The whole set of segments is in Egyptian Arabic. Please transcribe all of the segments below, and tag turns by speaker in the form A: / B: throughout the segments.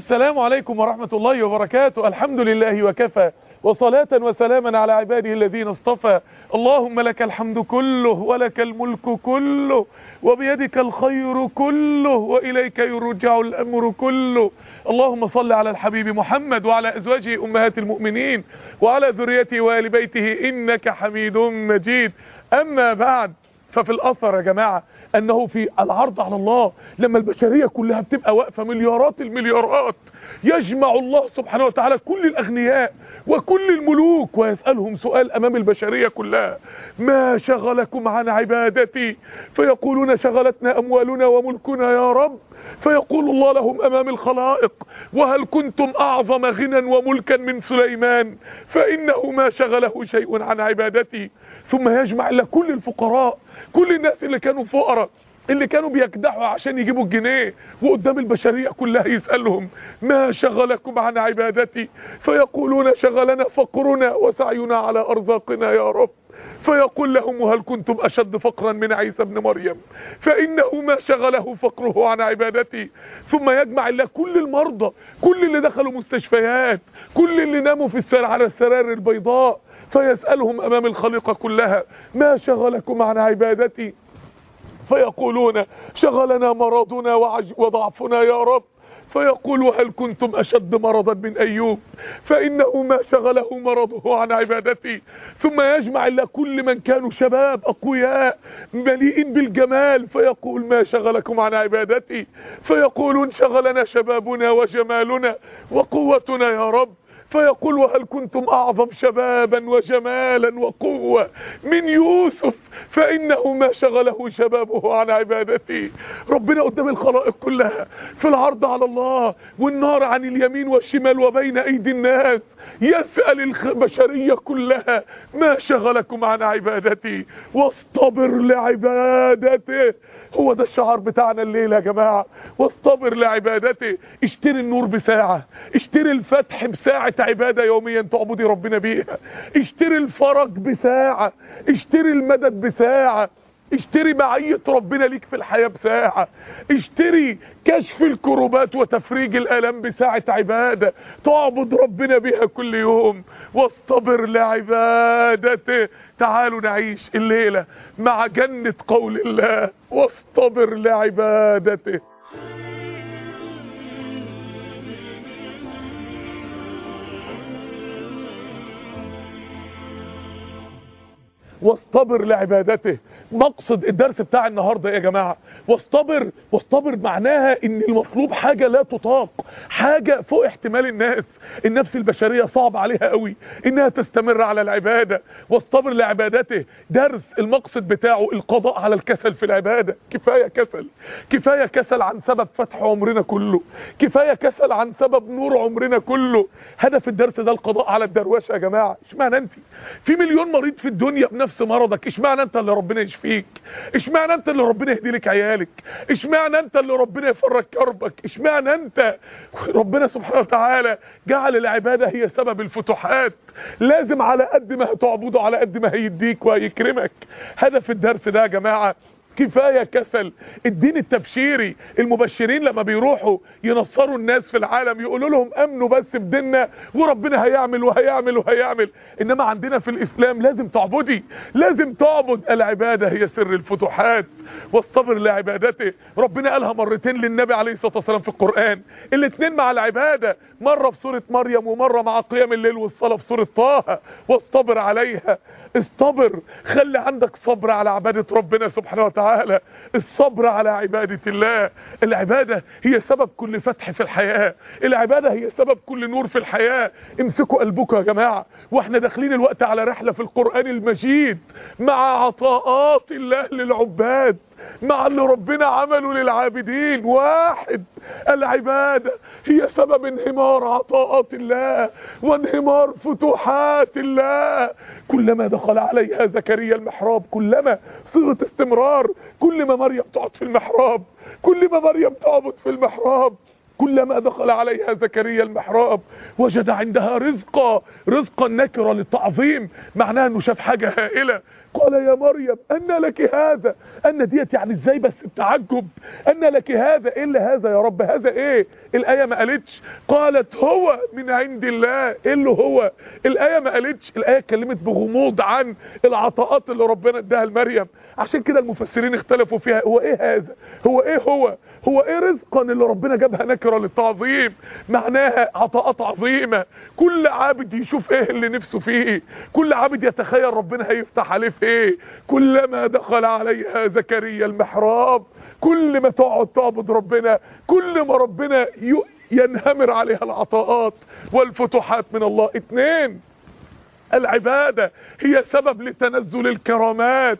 A: السلام عليكم ورحمة الله وبركاته الحمد لله وكفى وصلاة وسلاما على عباده الذين اصطفى اللهم لك الحمد كله ولك الملك كله وبيدك الخير كله وإليك يرجع الأمر كله اللهم صل على الحبيب محمد وعلى أزواجه أمهات المؤمنين وعلى ذريته وآل بيته إنك حميد مجيد أما بعد ففي الأثر يا جماعة أنه في العرض على الله لما البشرية كلها بتبقى واقفة مليارات المليارات يجمع الله سبحانه وتعالى كل الأغنياء وكل الملوك ويسألهم سؤال أمام البشرية كلها ما شغلكم عن عبادتي فيقولون شغلتنا أموالنا وملكنا يا رب فيقول الله لهم أمام الخلائق وهل كنتم أعظم غنى وملكا من سليمان فإنه ما شغله شيء عن عبادتي ثم يجمع إلا كل الفقراء كل الناس اللي كانوا فقراء اللي كانوا بيكدحوا عشان يجيبوا الجنيه وقدام البشرية كلها يسألهم ما شغلكم عن عبادتي فيقولون شغلنا فقرنا وسعينا على أرزاقنا يا رب فيقول لهم هل كنتم أشد فقرا من عيسى ابن مريم فإنه ما شغله فقره عن عبادتي ثم يجمع الله كل المرضى كل اللي دخلوا مستشفيات كل اللي ناموا في السر على السرار البيضاء فيسألهم أمام الخليقة كلها ما شغلكم عن عبادتي فيقولون شغلنا مرضنا وعج وضعفنا يا رب فيقول هل كنتم أشد مرضا من أيوب فإنه ما شغله مرضه عن عبادتي ثم يجمع إلا كل من كانوا شباب أقوياء مليئين بالجمال فيقول ما شغلكم عن عبادتي فيقولون شغلنا شبابنا وجمالنا وقوتنا يا رب فيقول وهل كنتم أعظم شبابا وجمالا وقوة من يوسف فإنه ما شغله شبابه عن عبادتي ربنا قدام الخلائق كلها في العرض على الله والنار عن اليمين والشمال وبين أيدي الناس يسأل البشرية كلها ما شغلكم عن عبادتي واصطبر لعبادته هو ده الشعار بتاعنا الليلة يا جماعة واصطبر لعبادته اشتري النور بساعة اشتري الفتح بساعة عبادة يوميا تعبدي ربنا بيها اشتري الفرج بساعة اشتري المدد بساعة اشتري معية ربنا ليك في الحياة بساعة اشتري كشف الكروبات وتفريج الالام بساعة عبادة تعبد ربنا بها كل يوم واصطبر لعبادته تعالوا نعيش الليلة مع جنة قول الله واصطبر لعبادته واصطبر لعبادته مقصد الدرس بتاع النهاردة يا جماعة واصطبر واصطبر معناها ان المطلوب حاجة لا تطاق حاجة فوق احتمال الناس النفس البشرية صعب عليها قوي انها تستمر على العبادة واصطبر لعبادته درس المقصد بتاعه القضاء على الكسل في العبادة كفاية كسل كفاية كسل عن سبب فتح عمرنا كله كفاية كسل عن سبب نور عمرنا كله هدف الدرس ده القضاء على الدروشة يا جماعة اشمعنى انت في مليون مريض في الدنيا بنفس مرضك اشمعنى انت اللي ربنا يشفيك اشمعنى انت اللي ربنا يهدي لك عيالك اشمعنى انت اللي ربنا يفرج كربك اشمعنى انت ربنا سبحانه وتعالى جعل العبادة هي سبب الفتوحات لازم على قد ما هتعبده على قد ما هيديك وهيكرمك هدف الدرس ده يا جماعة كفاية كسل الدين التبشيري المبشرين لما بيروحوا ينصروا الناس في العالم يقولوا لهم امنوا بس بديننا وربنا هيعمل وهيعمل وهيعمل انما عندنا في الاسلام لازم تعبدي لازم تعبد العبادة هي سر الفتوحات واصطبر لعبادته ربنا قالها مرتين للنبي عليه الصلاة والسلام في القرآن الاثنين مع العبادة مرة في سورة مريم ومرة مع قيام الليل والصلاة في سورة طه واصطبر عليها اصطبر خلي عندك صبر على عبادة ربنا سبحانه وتعالى الصبر على عبادة الله العبادة هي سبب كل فتح في الحياة العبادة هي سبب كل نور في الحياة امسكوا قلبكم يا جماعة واحنا داخلين الوقت على رحلة في القرآن المجيد مع عطاءات الله للعباد مع اللي ربنا عمله للعابدين واحد العبادة هي سبب انهمار عطاءات الله وانهمار فتوحات الله كلما دخل عليها زكريا المحراب كلما صيغة استمرار كل ما مريم تقعد في المحراب كل ما مريم تعبد في المحراب كلما دخل عليها زكريا المحراب وجد عندها رزقا رزقا نكرة للتعظيم معناها انه شاف حاجة هائلة قال يا مريم أن لك هذا أن ديت يعني ازاي بس التعجب أن لك هذا ايه اللي هذا يا رب هذا ايه الآية ما قالتش قالت هو من عند الله ايه اللي هو الآية ما قالتش الآية اتكلمت بغموض عن العطاءات اللي ربنا اداها لمريم عشان كده المفسرين اختلفوا فيها هو ايه هذا هو ايه هو هو ايه رزقا اللي ربنا جابها نكره للتعظيم معناها عطاءات عظيمه كل عابد يشوف ايه اللي نفسه فيه كل عابد يتخيل ربنا هيفتح عليه في ايه كلما دخل عليها زكريا المحراب كل ما تقعد تعبد ربنا كل ما ربنا ينهمر عليها العطاءات والفتوحات من الله اتنين العبادة هي سبب لتنزل الكرامات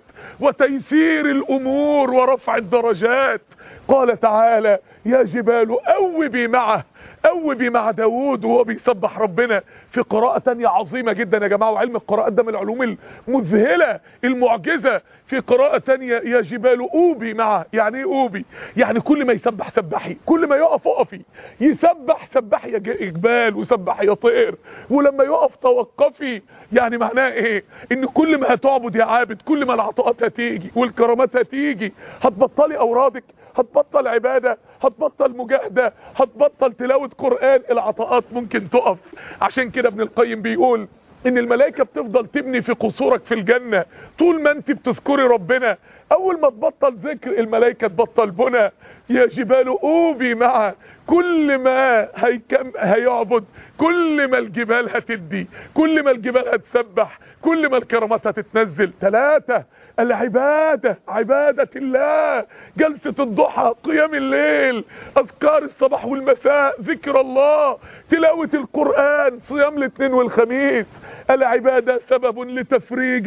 A: وتيسير الأمور ورفع الدرجات قال تعالى يا جبال أوبي معه أوبي مع داود وهو بيسبح ربنا في قراءة تانية عظيمة جدا يا جماعة وعلم القراءات ده من العلوم المذهلة المعجزة في قراءة تانية يا جبال أوبي معه يعني ايه أوبي يعني كل ما يسبح سبحي كل ما يقف اقفي يسبح سبحي يا جبال وسبح يا طير ولما يقف توقفي يعني معناه ايه ان كل ما هتعبد يا عابد كل ما العطاءات هتيجي والكرامات هتيجي هتبطلي اورادك هتبطل عبادة هتبطل مجاهدة هتبطل تلاوة قرآن العطاءات ممكن تقف عشان كده ابن القيم بيقول ان الملائكة بتفضل تبني في قصورك في الجنة طول ما انت بتذكري ربنا اول ما تبطل ذكر الملائكة تبطل بنا يا جبال اوبي معه كل ما هيكم هيعبد كل ما الجبال هتدي كل ما الجبال هتسبح كل ما الكرامات هتتنزل ثلاثة العبادة عبادة الله جلسة الضحى قيام الليل اذكار الصباح والمساء ذكر الله تلاوة القرآن صيام الاثنين والخميس العبادة سبب لتفريج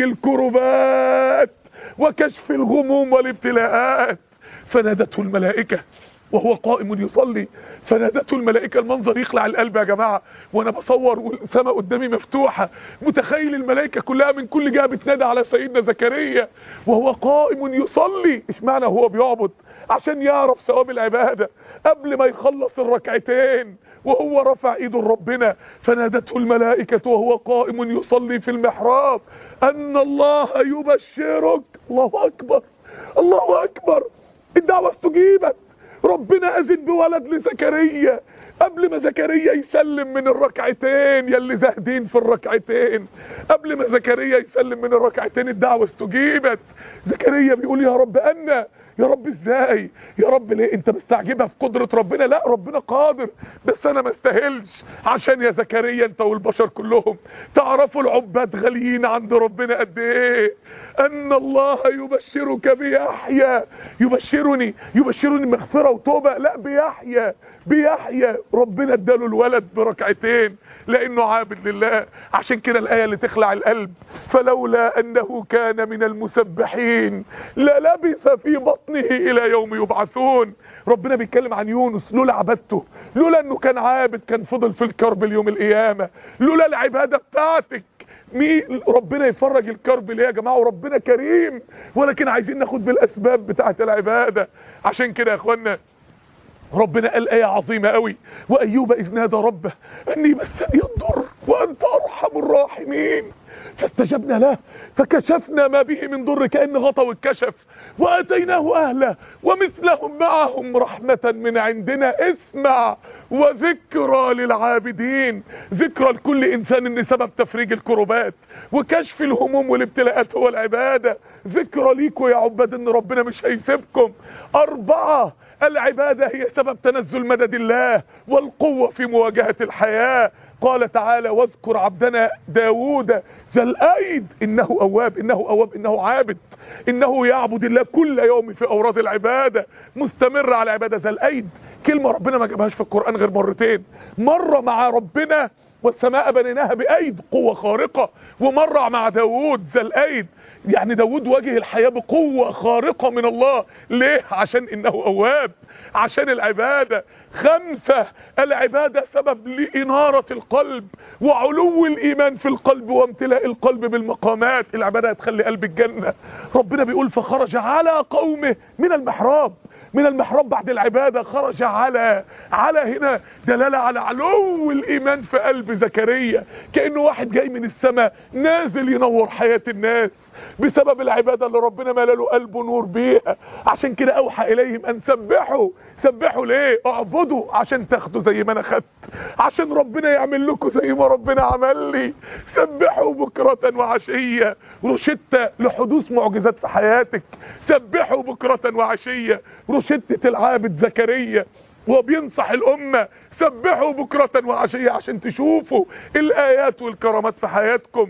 A: الكربات وكشف الغموم والابتلاءات فنادته الملائكة وهو قائم يصلي فنادته الملائكة المنظر يخلع القلب يا جماعة وانا بصور والسماء قدامي مفتوحة متخيل الملائكة كلها من كل جهة بتنادى على سيدنا زكريا وهو قائم يصلي ايش معنى هو بيعبد عشان يعرف ثواب العبادة قبل ما يخلص الركعتين وهو رفع ايده لربنا فنادته الملائكة وهو قائم يصلي في المحراب ان الله يبشرك الله اكبر الله اكبر الدعوة استجيبت ربنا اذن بولد لزكريا قبل ما زكريا يسلم من الركعتين يلي زاهدين في الركعتين قبل ما زكريا يسلم من الركعتين الدعوة استجيبت زكريا بيقول يا رب أنا يا رب ازاي يا رب ليه انت مستعجبها في قدرة ربنا لا ربنا قادر بس انا ما استاهلش عشان يا زكريا انت والبشر كلهم تعرفوا العباد غاليين عند ربنا قد ايه ان الله يبشرك بيحيى يبشرني يبشرني مغفرة وتوبة لا بيحيى بيحيى ربنا اداله الولد بركعتين لانه عابد لله عشان كده الايه اللي تخلع القلب فلولا انه كان من المسبحين للبث في بطنه الى يوم يبعثون ربنا بيتكلم عن يونس لولا عبادته لولا انه كان عابد كان فضل في الكرب اليوم القيامه لولا العباده بتاعتك مين ربنا يفرج الكرب ليه يا جماعه وربنا كريم ولكن عايزين ناخد بالاسباب بتاعه العباده عشان كده يا اخوانا ربنا قال ايه عظيمه قوي وايوب اذ نادى ربه اني مسني الضر وانت ارحم الراحمين فاستجبنا له فكشفنا ما به من ضر كأن غطى واتكشف واتيناه اهله ومثلهم معهم رحمة من عندنا اسمع وذكرى للعابدين ذكرى لكل انسان ان سبب تفريج الكربات وكشف الهموم والابتلاءات هو العبادة ذكرى ليكوا يا عباد ان ربنا مش هيسيبكم اربعة العبادة هي سبب تنزل مدد الله والقوة في مواجهة الحياة قال تعالى واذكر عبدنا داود ذا الايد انه اواب انه اواب انه عابد انه يعبد الله كل يوم في اوراد العبادة مستمر على عبادة ذا الايد كلمة ربنا ما جابهاش في القرآن غير مرتين مرة مع ربنا والسماء بنيناها بأيد قوة خارقة ومرة مع داود ذا الايد يعني داود واجه الحياة بقوة خارقة من الله ليه عشان انه اواب عشان العبادة خمسة العبادة سبب لإنارة القلب وعلو الإيمان في القلب وامتلاء القلب بالمقامات العبادة هتخلي قلب الجنة ربنا بيقول فخرج على قومه من المحراب من المحراب بعد العبادة خرج على على هنا دلالة على علو الإيمان في قلب زكريا كأنه واحد جاي من السماء نازل ينور حياة الناس بسبب العبادة اللي ربنا ملا له قلبه نور بيها عشان كده أوحى إليهم أن سبحوا سبحوا ليه اعبدوا عشان تاخدوا زي ما انا خدت عشان ربنا يعمل لكم زي ما ربنا عمل لي سبحوا بكرة وعشية رشدت لحدوث معجزات في حياتك سبحوا بكرة وعشية رشدت العابد زكريا وبينصح الأمة سبحوا بكرة وعشية عشان تشوفوا الآيات والكرامات في حياتكم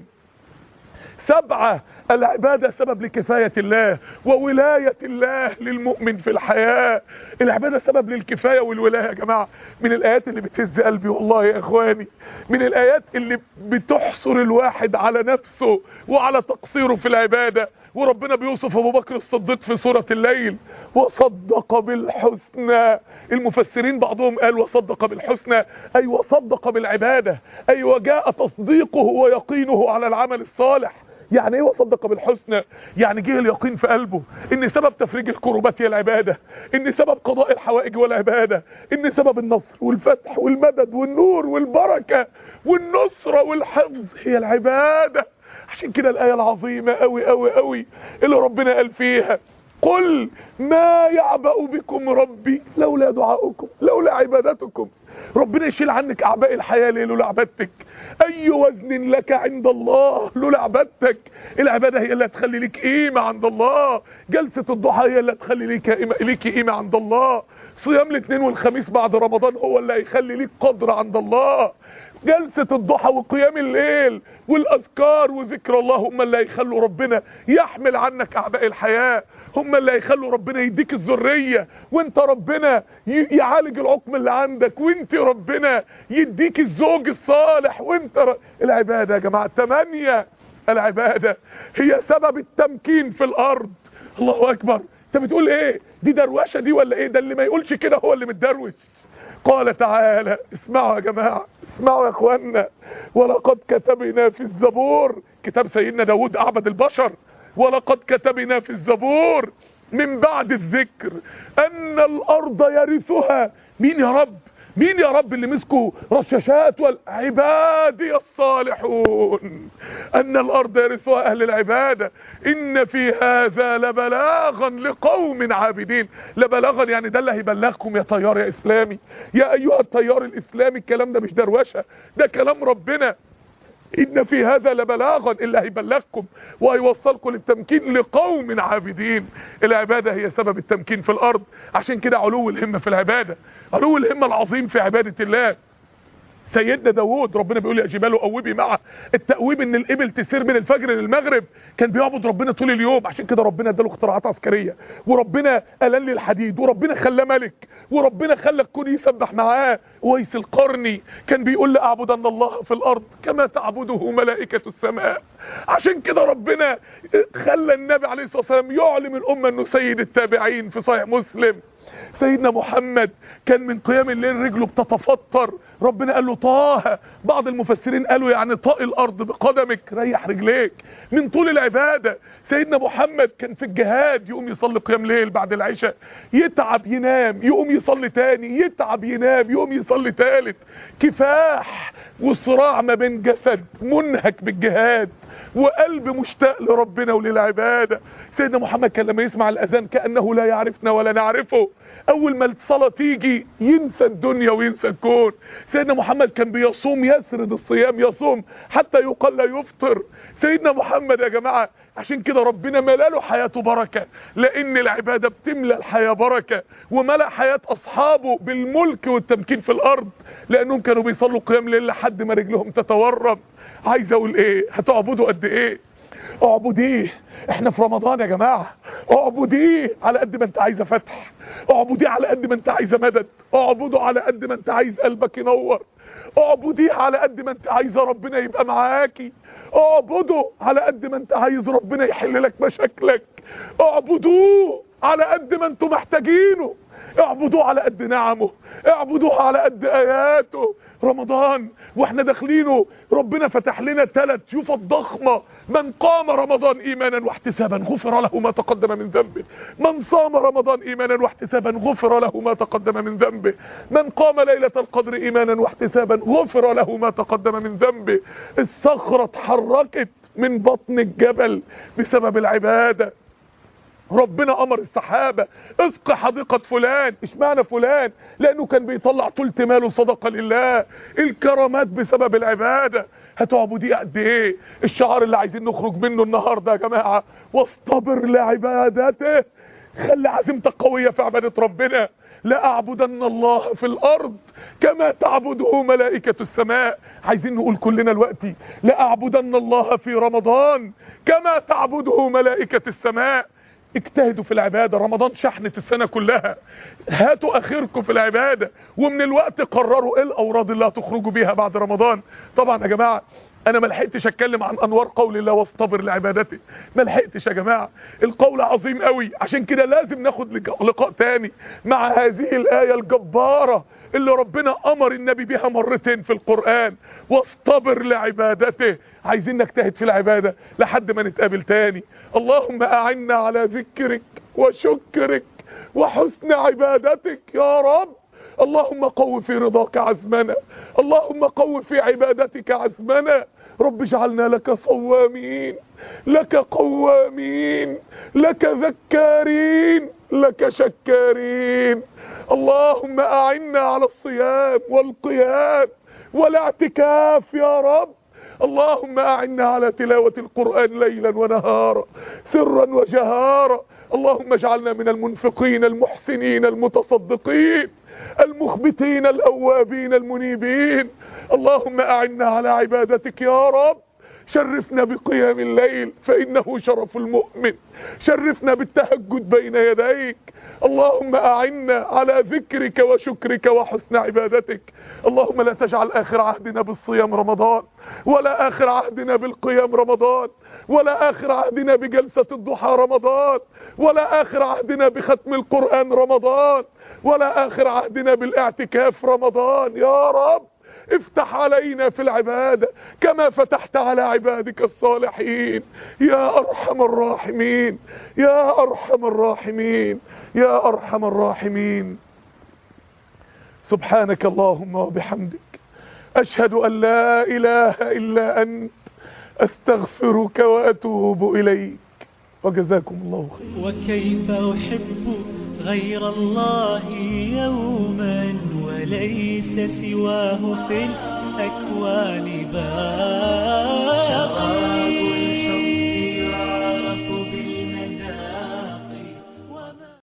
A: سبعة العبادة سبب لكفاية الله وولاية الله للمؤمن في الحياة العبادة سبب للكفاية والولاية يا جماعة من الآيات اللي بتهز قلبي والله يا إخواني من الآيات اللي بتحصر الواحد على نفسه وعلى تقصيره في العبادة وربنا بيوصف ابو بكر الصديق في سورة الليل وصدق بالحسنى المفسرين بعضهم قال وصدق بالحسنى اي وصدق بالعبادة اي وجاء تصديقه ويقينه على العمل الصالح يعني ايه وصدق بالحسنى يعني جه اليقين في قلبه ان سبب تفريج الكروبات هي العبادة ان سبب قضاء الحوائج والعبادة ان سبب النصر والفتح والمدد والنور والبركة والنصرة والحفظ هي العبادة عشان كده الآية العظيمة قوي قوي قوي اللي ربنا قال فيها قل ما يعبأ بكم ربي لولا دعاؤكم لولا عبادتكم ربنا يشيل عنك أعباء الحياة ليه لولا عبادتك أي وزن لك عند الله لولا عبادتك العبادة هي اللي هتخلي لك قيمة عند الله جلسة الضحى هي اللي هتخلي ليك قيمة ليك قيمة عند الله صيام الاثنين والخميس بعد رمضان هو اللي هيخلي ليك قدر عند الله جلسة الضحى وقيام الليل والأذكار وذكر الله هم اللي هيخلوا ربنا يحمل عنك أعباء الحياة هم اللي هيخلوا ربنا يديك الذرية وانت ربنا يعالج العقم اللي عندك وانت ربنا يديك الزوج الصالح وانت ر... العبادة يا جماعة تمانية العبادة هي سبب التمكين في الأرض الله أكبر انت بتقول ايه دي دروشة دي ولا ايه ده اللي ما يقولش كده هو اللي متدروش قال تعالى اسمعوا يا جماعة اسمعوا يا اخوانا ولقد كتبنا في الزبور كتاب سيدنا داود اعبد البشر ولقد كتبنا في الزبور من بعد الذكر ان الارض يرثها مين يا رب مين يا رب اللي مسكوا رشاشات والعبادي الصالحون ان الارض يرثها اهل العبادة ان في هذا لبلاغا لقوم عابدين لبلاغا يعني ده اللي هيبلغكم يا طيار يا اسلامي يا ايها الطيار الاسلامي الكلام ده مش دروشة ده كلام ربنا ان في هذا لبلاغا اللي هيبلغكم وهيوصلكم للتمكين لقوم عابدين العبادة هي سبب التمكين في الارض عشان كده علو الهمة في العبادة علو الهمة العظيم في عبادة الله سيدنا داوود ربنا بيقول يا جبال قوبي معه التقويب ان الابل تسير من الفجر للمغرب كان بيعبد ربنا طول اليوم عشان كده ربنا اداله اختراعات عسكريه وربنا قلل الحديد وربنا خلاه ملك وربنا خلى الكون يسبح معاه ويس القرني كان بيقول لاعبدن الله في الارض كما تعبده ملائكه السماء عشان كده ربنا خلى النبي عليه الصلاه والسلام يعلم الامه انه سيد التابعين في صحيح مسلم سيدنا محمد كان من قيام الليل رجله بتتفطر ربنا قال له طه بعض المفسرين قالوا يعني طاء الارض بقدمك ريح رجليك من طول العبادة سيدنا محمد كان في الجهاد يقوم يصلي قيام ليل بعد العشاء يتعب ينام يقوم يصلي تاني يتعب ينام يقوم يصلي تالت كفاح وصراع ما بين جسد منهك بالجهاد وقلب مشتاق لربنا وللعبادة سيدنا محمد كان لما يسمع الأذان كأنه لا يعرفنا ولا نعرفه أول ما الصلاة تيجي ينسى الدنيا وينسى الكون سيدنا محمد كان بيصوم يسرد الصيام يصوم حتى يقال لا يفطر سيدنا محمد يا جماعة عشان كده ربنا ملاله حياته بركة لأن العبادة بتملى الحياة بركة وملأ حياة أصحابه بالملك والتمكين في الأرض لأنهم كانوا بيصلوا قيام ليل لحد ما رجلهم تتورم عايز اقول ايه هتعبدوا قد ايه اعبديه احنا في رمضان يا جماعة اعبديه على قد ما انت عايزة فتح اعبديه على قد ما انت عايزة مدد اعبده على قد ما انت عايز قلبك ينور اعبديه على قد ما انت عايزة ربنا يبقى معاكي اعبده على قد ما انت عايز ربنا يحل لك مشاكلك اعبدوه على قد ما انتوا محتاجينه اعبدوه على قد نعمه اعبدوه على قد اياته رمضان واحنا داخلينه ربنا فتح لنا ثلاث شوفة ضخمة من قام رمضان ايمانا واحتسابا غفر له ما تقدم من ذنبه من صام رمضان ايمانا واحتسابا غفر له ما تقدم من ذنبه من قام ليلة القدر ايمانا واحتسابا غفر له ما تقدم من ذنبه الصخرة اتحركت من بطن الجبل بسبب العبادة ربنا امر السحابة اسق حديقة فلان اشمعنى فلان لانه كان بيطلع تلت ماله صدقة لله الكرامات بسبب العبادة هتعبديه قد ايه الشعار اللي عايزين نخرج منه النهاردة يا جماعة واصطبر لعبادته خلي عزيمتك قوية في عبادة ربنا لا اعبدن الله في الارض كما تعبده ملائكة السماء عايزين نقول كلنا دلوقتي لا اعبدن الله في رمضان كما تعبده ملائكة السماء اجتهدوا في العبادة رمضان شحنة السنة كلها هاتوا اخركم في العبادة ومن الوقت قرروا ايه الاوراد اللي هتخرجوا بيها بعد رمضان طبعا يا جماعة انا ما لحقتش اتكلم عن انوار قول الله واصطبر لعبادته ما لحقتش يا جماعه القول عظيم قوي عشان كده لازم ناخد لقاء تاني مع هذه الايه الجباره اللي ربنا امر النبي بها مرتين في القران واصطبر لعبادته عايزين نجتهد في العباده لحد ما نتقابل تاني اللهم اعنا على ذكرك وشكرك وحسن عبادتك يا رب اللهم قو في رضاك عزمنا اللهم قو في عبادتك عزمنا رب اجعلنا لك صوامين لك قوامين لك ذكارين لك شكارين اللهم اعنا على الصيام والقيام والاعتكاف يا رب اللهم اعنا على تلاوة القرآن ليلا ونهارا سرا وجهارا اللهم اجعلنا من المنفقين المحسنين المتصدقين المخبتين الأوابين المنيبين اللهم أعنا على عبادتك يا رب شرفنا بقيام الليل فإنه شرف المؤمن شرفنا بالتهجد بين يديك اللهم أعنا على ذكرك وشكرك وحسن عبادتك اللهم لا تجعل آخر عهدنا بالصيام رمضان ولا آخر عهدنا بالقيام رمضان ولا آخر عهدنا بجلسة الضحى رمضان ولا آخر عهدنا بختم القرآن رمضان ولا آخر عهدنا بالاعتكاف رمضان يا رب افتح علينا في العبادة كما فتحت على عبادك الصالحين يا أرحم الراحمين يا أرحم الراحمين يا أرحم الراحمين سبحانك اللهم وبحمدك أشهد أن لا إله إلا أنت أستغفرك وأتوب إليك وجزاكم الله خير
B: وكيف أحب غير الله يوما وليس سواه في الأكوان بار